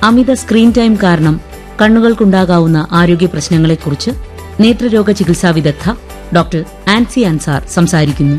അമിത screen time കാരണം കണ്ണുകൾക്കുണ്ടാകാവുന്ന ആരോഗ്യ പ്രശ്നങ്ങളെക്കുറിച്ച് നേത്രരോഗ ചികിത്സാ വിദഗ്ധ ഡോക്ടർ ആൻസി അൻസാർ സംസാരിക്കുന്നു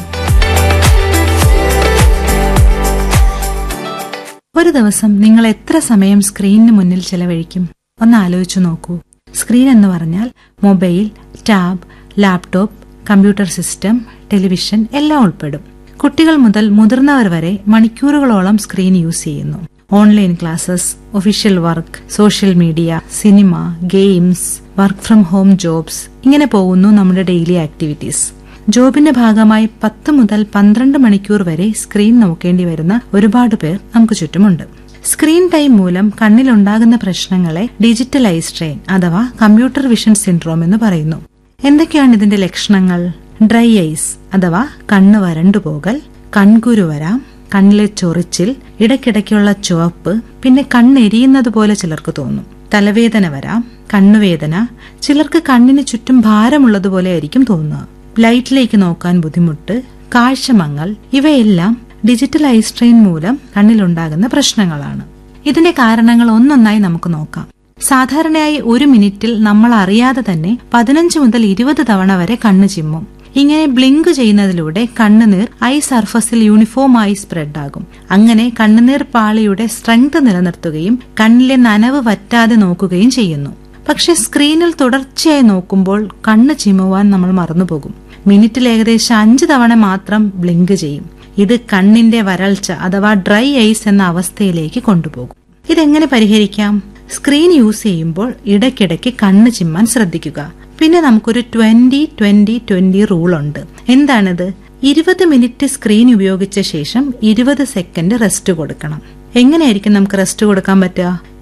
ഒരു ദിവസം നിങ്ങൾ എത്ര സമയം സ്ക്രീനിന് മുന്നിൽ ചെലവഴിക്കും ഒന്ന് ആലോചിച്ചു നോക്കൂ സ്ക്രീൻ എന്ന് പറഞ്ഞാൽ mobile tab laptop computer system television എല്ലാം ഉൾപ്പെടും കുട്ടികൾ മുതൽ മുതിർന്നവർ വരെ മണിക്കൂറുകളോളം സ്ക്രീൻ യൂസ് ചെയ്യുന്നു online classes official work social media cinema games work from home jobs ഇങ്ങനെ പോകുന്നു നമ്മുടെ ഡെയിലി ആക്ടിവിറ്റീസ് ജോബിന്റെ ഭാഗമായി പത്ത് മുതൽ പന്ത്രണ്ട് മണിക്കൂർ വരെ സ്ക്രീൻ നോക്കേണ്ടി വരുന്ന ഒരുപാട് പേർ നമുക്ക് ചുറ്റുമുണ്ട് സ്ക്രീൻ ടൈം മൂലം കണ്ണിലുണ്ടാകുന്ന പ്രശ്നങ്ങളെ ഡിജിറ്റൽ ഐ സ്ട്രെയിൻ അഥവാ കമ്പ്യൂട്ടർ വിഷൻ സിൻഡ്രോം എന്ന് പറയുന്നു എന്തൊക്കെയാണ് ഇതിന്റെ ലക്ഷണങ്ങൾ ഡ്രൈ ഐസ് അഥവാ കണ്ണ് വരണ്ടുപോകൽ കൺകുരു വരാം കണ്ണിലെ ചൊറിച്ചിൽ ഇടയ്ക്കിടയ്ക്കുള്ള ചുവപ്പ് പിന്നെ കണ്ണെരിയുന്നത് പോലെ ചിലർക്ക് തോന്നും തലവേദന വരാം കണ്ണുവേദന ചിലർക്ക് കണ്ണിന് ചുറ്റും ഭാരമുള്ളതുപോലെ ആയിരിക്കും തോന്നുക ലൈറ്റിലേക്ക് നോക്കാൻ ബുദ്ധിമുട്ട് കാഴ്ചമങ്ങൽ ഇവയെല്ലാം ഡിജിറ്റൽ ഐ സ്ട്രെയിൻ മൂലം കണ്ണിലുണ്ടാകുന്ന പ്രശ്നങ്ങളാണ് ഇതിന്റെ കാരണങ്ങൾ ഒന്നൊന്നായി നമുക്ക് നോക്കാം സാധാരണയായി ഒരു മിനിറ്റിൽ നമ്മൾ അറിയാതെ തന്നെ പതിനഞ്ച് മുതൽ ഇരുപത് തവണ വരെ കണ്ണ് ചിമ്മും ഇങ്ങനെ ബ്ലിങ്ക് ചെയ്യുന്നതിലൂടെ കണ്ണുനീർ ഐ സർഫസിൽ യൂണിഫോമായി സ്പ്രെഡ് ആകും അങ്ങനെ കണ്ണുനീർ പാളിയുടെ സ്ട്രെങ്ത് നിലനിർത്തുകയും കണ്ണിലെ നനവ് വറ്റാതെ നോക്കുകയും ചെയ്യുന്നു പക്ഷെ സ്ക്രീനിൽ തുടർച്ചയായി നോക്കുമ്പോൾ കണ്ണ് ചിമ്മുവാൻ നമ്മൾ മറന്നുപോകും മിനിറ്റിൽ ഏകദേശം അഞ്ച് തവണ മാത്രം ബ്ലിങ്ക് ചെയ്യും ഇത് കണ്ണിന്റെ വരൾച്ച അഥവാ ഡ്രൈ ഐസ് എന്ന അവസ്ഥയിലേക്ക് കൊണ്ടുപോകും ഇതെങ്ങനെ പരിഹരിക്കാം സ്ക്രീൻ യൂസ് ചെയ്യുമ്പോൾ ഇടയ്ക്കിടയ്ക്ക് കണ്ണ് ചിമ്മാൻ ശ്രദ്ധിക്കുക പിന്നെ നമുക്കൊരു ട്വന്റി ട്വന്റി ട്വന്റി റൂൾ ഉണ്ട് എന്താണിത് ഇരുപത് മിനിറ്റ് സ്ക്രീൻ ഉപയോഗിച്ച ശേഷം ഇരുപത് സെക്കൻഡ് റെസ്റ്റ് കൊടുക്കണം എങ്ങനെയായിരിക്കും നമുക്ക് റെസ്റ്റ് കൊടുക്കാൻ പറ്റുക